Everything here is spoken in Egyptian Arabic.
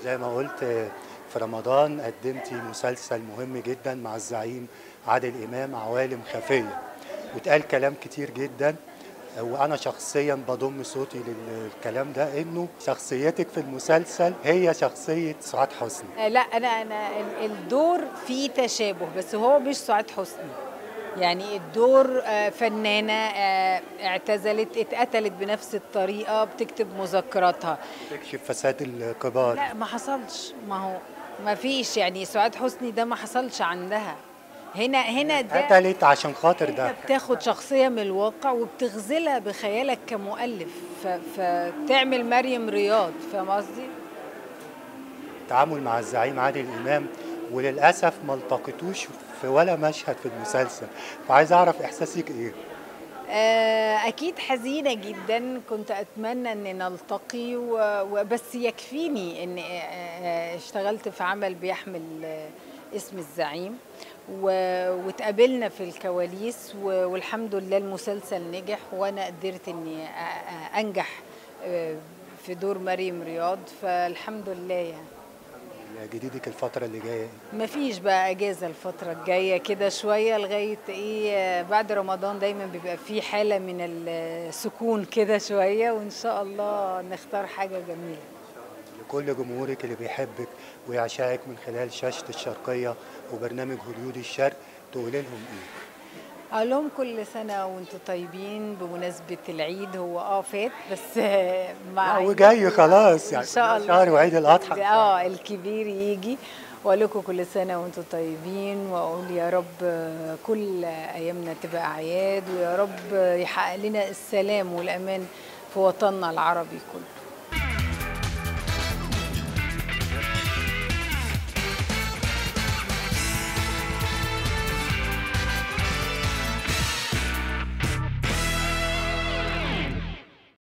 زي ما قلت في رمضان قدمتي مسلسل مهم جدا مع الزعيم عادل إمام عوالم خفية واتقال كلام كتير جدا وانا شخصيا بضم صوتي للكلام ده انه شخصيتك في المسلسل هي شخصيه سعاد حسني آه، لا انا انا ال- الدور فيه تشابه بس هو مش سعاد حسني يعني الدور آه، فنانه آه، اعتزلت اتقتلت بنفس الطريقه بتكتب مذكراتها تكشف فساد الكبار لا ما حصلش ما هو ما فيش يعني سعاد حسني ده ما حصلش عندها هنا هنا ده قتلت عشان خاطر ده انت بتاخد شخصية من الواقع وبتغزلها بخيالك كمؤلف ف- فتعمل مريم رياض فاهم قصدي؟ التعامل مع الزعيم عادل امام وللاسف ما التقيتوش في ولا مشهد في المسلسل فعايز اعرف احساسك ايه آه، أكيد حزينة جدا كنت أتمنى أن نلتقي و- وبس يكفيني أن آه، اشتغلت في عمل بيحمل آه، اسم الزعيم و- واتقابلنا في الكواليس و- والحمد لله المسلسل نجح وأنا قدرت أني أ- أ- أنجح آه، في دور مريم رياض فالحمد لله يعني جديدك الفتره اللي جايه إيه؟ مفيش بقى اجازه الفتره الجايه كده شويه لغايه ايه بعد رمضان دايما بيبقى في حاله من السكون كده شويه وان شاء الله نختار حاجه جميله لكل جمهورك اللي بيحبك ويعشقك من خلال شاشه الشرقيه وبرنامج هوليود الشرق تقولي لهم ايه اقول لهم كل سنه وانتم طيبين بمناسبه العيد هو اه فات بس مع لا، وجاي خلاص يعني ان شاء الله شهر وعيد الاضحى اه الكبير يجي واقول لكم كل سنه وانتم طيبين واقول يا رب كل ايامنا تبقى اعياد ويا رب يحقق لنا السلام والامان في وطننا العربي كله